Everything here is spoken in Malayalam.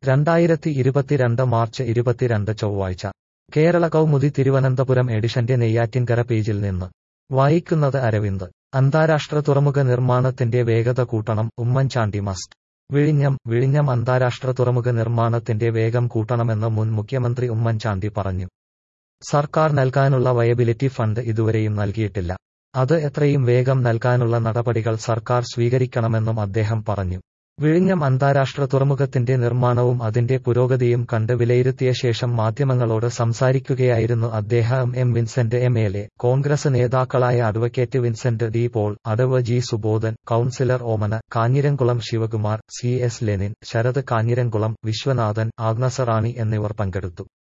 രണ്ടായിരത്തി ഇരുപത്തിരണ്ട് മാർച്ച് ഇരുപത്തിരണ്ട് ചൊവ്വാഴ്ച കേരള കൗമുദി തിരുവനന്തപുരം എഡിഷന്റെ നെയ്യാറ്റിൻകര പേജിൽ നിന്ന് വായിക്കുന്നത് അരവിന്ദ് അന്താരാഷ്ട്ര തുറമുഖ നിർമ്മാണത്തിന്റെ വേഗത കൂട്ടണം ഉമ്മൻചാണ്ടി മസ്റ്റ് വിഴിഞ്ഞം വിഴിഞ്ഞം അന്താരാഷ്ട്ര തുറമുഖ നിർമ്മാണത്തിന്റെ വേഗം കൂട്ടണമെന്ന് മുൻ മുഖ്യമന്ത്രി ഉമ്മൻചാണ്ടി പറഞ്ഞു സർക്കാർ നൽകാനുള്ള വയബിലിറ്റി ഫണ്ട് ഇതുവരെയും നൽകിയിട്ടില്ല അത് എത്രയും വേഗം നൽകാനുള്ള നടപടികൾ സർക്കാർ സ്വീകരിക്കണമെന്നും അദ്ദേഹം പറഞ്ഞു വിഴിഞ്ഞം അന്താരാഷ്ട്ര തുറമുഖത്തിന്റെ നിർമ്മാണവും അതിന്റെ പുരോഗതിയും കണ്ട് വിലയിരുത്തിയ ശേഷം മാധ്യമങ്ങളോട് സംസാരിക്കുകയായിരുന്നു അദ്ദേഹം M Vincent M L A Congress നേതാക്കളായ അഡ്വക്കേറ്റ് വിൻസെന്റ് ഡി പോൾ അടവ് G Subodhan councillor Omana Kanjiramkulam Sivakumar C S Lenin Sarath Kanjiramkulam Viswanathan Agnes Rani എന്നിവർ പങ്കെടുത്തു